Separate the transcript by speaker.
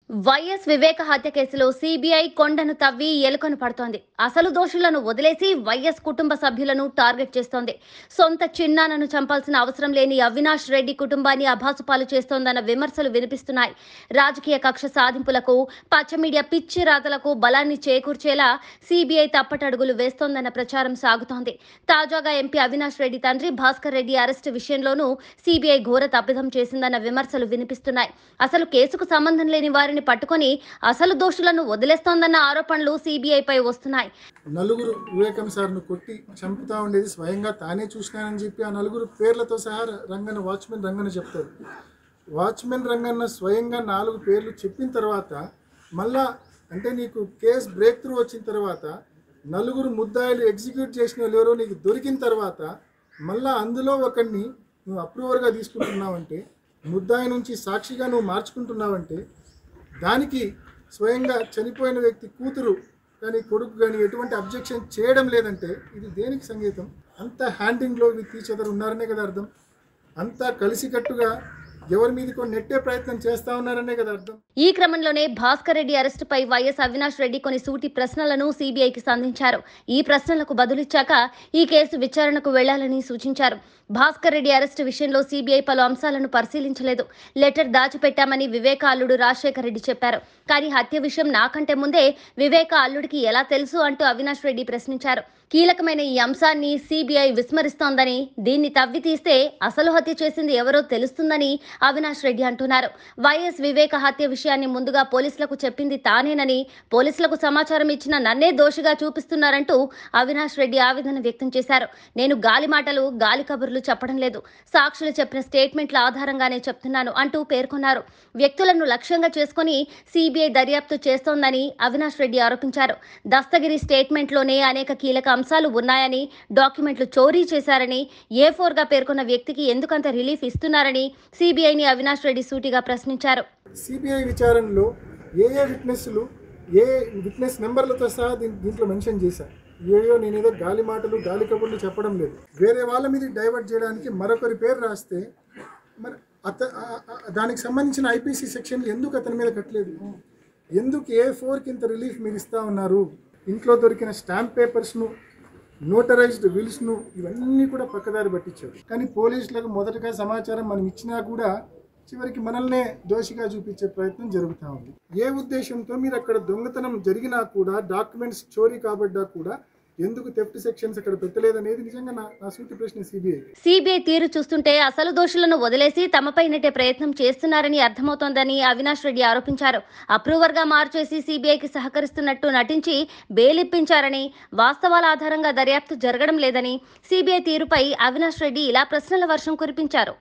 Speaker 1: YS వివేక హత్య కేసులో CBI కొండను తవ్వి ఎలుకను పడుతోంది అసలు దోషులను వదిలేసి వైఎస్ కుటుంబ సభ్యులను టార్గెట్ చేస్తోంది సొంత చిన్నాన్నను చంపాల్సిన అవసరం లేని అవినాష్ రెడ్డి కుటుంబాన్ని అభాసుపాలు చేస్తోందన్న విమర్శలు వినిపిస్తున్నాయి రాజకీయ కక్ష సాధింపులకు పచ్చ మీడియా పిచ్చి రాతలకు బలాన్ని చేకూర్చేలా సిబిఐ తప్పటడుగులు వేస్తోందన్న ప్రచారం సాగుతోంది తాజాగా ఎంపీ అవినాష్ రెడ్డి తండ్రి భాస్కర్ రెడ్డి అరెస్టు విషయంలోనూ సిబిఐ ఘోర తప్పిదం చేసిందన్న విమర్శలు వినిపిస్తున్నాయి అసలు కేసుకు సంబంధం లేని వారిని పట్టుకొని అసలు దోషులను వదిలేస్తోందన్న ఆరోపణలు సిబిఐపై వస్తున్నాయి
Speaker 2: నలుగురు వివేకం సార్ను కొట్టి చంపుతా ఉండేది స్వయంగా తానే చూసినానని చెప్పి ఆ నలుగురు పేర్లతో సహా రంగన్న వాచ్మెన్ రంగన్న చెప్తారు వాచ్మెన్ రంగన్న స్వయంగా నాలుగు పేర్లు చెప్పిన తర్వాత మళ్ళా అంటే నీకు కేస్ బ్రేక్ త్రూ వచ్చిన తర్వాత నలుగురు ముద్దాయిలు ఎగ్జిక్యూట్ చేసిన వాళ్ళు ఎవరో నీకు దొరికిన తర్వాత మళ్ళా అందులో ఒకరిని నువ్వు అప్రూవర్గా తీసుకుంటున్నావంటే ముద్దాయి నుంచి సాక్షిగా నువ్వు మార్చుకుంటున్నావంటే దానికి స్వయంగా చనిపోయిన వ్యక్తి కూతురు కానీ కొడుకు కానీ ఎటువంటి అబ్జెక్షన్ చేయడం లేదంటే ఇది దేనికి సంగీతం అంత హ్యాండింగ్లో విత్ ఈచ్ అదర్ ఉన్నారనే కదా అర్థం అంతా కలిసికట్టుగా ఎవరి మీదకో నెట్టే ప్రయత్నం చేస్తా ఉన్నారనే కదా అర్థం
Speaker 1: ఈ క్రమంలోనే భాస్కర్ రెడ్డి అరెస్టుపై వైఎస్ అవినాష్ రెడ్డి కొన్ని సూటి ప్రశ్నలను సిబిఐకి సంధించారు ఈ ప్రశ్నలకు బదులిచ్చాక ఈ కేసు విచారణకు వెళ్లాలని సూచించారు భాస్కర్ రెడ్డి అరెస్టు విషయంలో సిబిఐ పలు అంశాలను పరిశీలించలేదు లెటర్ దాచిపెట్టామని వివేక అల్లుడు రాజశేఖర్ రెడ్డి చెప్పారు కానీ హత్య విషయం నాకంటే ముందే వివేక అల్లుడికి ఎలా తెలుసు అంటూ అవినాష్ రెడ్డి ప్రశ్నించారు కీలకమైన ఈ అంశాన్ని సిబిఐ విస్మరిస్తోందని దీన్ని తవ్వి తీస్తే అసలు హత్య చేసింది ఎవరో తెలుస్తుందని అవినాష్ రెడ్డి అంటున్నారు వైఎస్ వివేక హత్య విషయాన్ని ముందుగా పోలీసులకు చెప్పింది తానేనని పోలీసులకు సమాచారం ఇచ్చిన నన్నే దోషిగా చూపిస్తున్నారంటూ అవినాష్ రెడ్డి ఆవేదన వ్యక్తం చేశారు నేను గాలి మాటలు గాలి కబుర్లు చెప్పడం లేదు సాక్షులు చెప్పిన స్టేట్మెంట్ల ఆధారంగానే చెప్తున్నాను అంటూ పేర్కొన్నారు వ్యక్తులను లక్ష్యంగా చేసుకుని సిబిఐ దర్యాప్తు చేస్తోందని అవినాష్ రెడ్డి ఆరోపించారు దస్తగిరి స్టేట్మెంట్లోనే అనేక కీలక అంశాలు ఉన్నాయని డాక్యుమెంట్లు చోరీ చేశారని ఏ ఫోర్గా పేర్కొన్న వ్యక్తికి ఎందుకంత రిలీఫ్ ఇస్తున్నారని సిబిఐని అవినాష్ రెడ్డి సూటిగా ప్రశ్నించారు
Speaker 2: సిబిఐ విచారణలో ఏ ఏ విట్నెస్లు ఏ విట్నెస్ నెంబర్లతో సహా దీని దీంట్లో మెన్షన్ చేశారు ఏయో నేనేదో గాలి మాటలు గాలి కబుర్లు చెప్పడం లేదు వేరే వాళ్ళ మీద డైవర్ట్ చేయడానికి మరొకరి పేరు రాస్తే మరి అత ఆ- ఆ- దానికి సంబంధించిన ఐపీసీ సెక్షన్లు ఎందుకు అతని మీద కట్టలేదు ఎందుకు ఏ ఫోర్కి ఇంత రిలీఫ్ మీరు ఇస్తా ఉన్నారు ఇంట్లో దొరికిన స్టాంప్ పేపర్స్ను నోటరైజ్డ్ విల్స్ను ఇవన్నీ కూడా పక్కదారి పట్టించారు కానీ పోలీసులకు మొదటగా సమాచారం మనం ఇచ్చినా కూడా చివరికి మనల్నే దోషిగా చూపించే ప్రయత్నం జరుగుతూ ఉంది ఏ ఉద్దేశంతో మీరు అక్కడ దొంగతనం జరిగినా కూడా డాక్యుమెంట్స్ చోరీ కాబడ్డా కూడా ఎందుకు థెఫ్ట్ సెక్షన్స్ అక్కడ పెట్టలేదనేది నిజంగా నా నా సూటి ప్రశ్న సిబిఐ
Speaker 1: సిబిఐ తీరు చూస్తుంటే అసలు దోషులను వదిలేసి తమపై నెట్టే ప్రయత్నం చేస్తున్నారని అర్థమవుతోందని అవినాష్ రెడ్డి ఆరోపించారు అప్రూవర్ గా మార్చేసి సిబిఐకి సహకరిస్తున్నట్టు నటించి బెయిలిప్పించారని వాస్తవాల ఆధారంగా దర్యాప్తు జరగడం లేదని సిబిఐ తీరుపై అవినాష్ రెడ్డి ఇలా ప్రశ్నల వర్షం కురిపించారు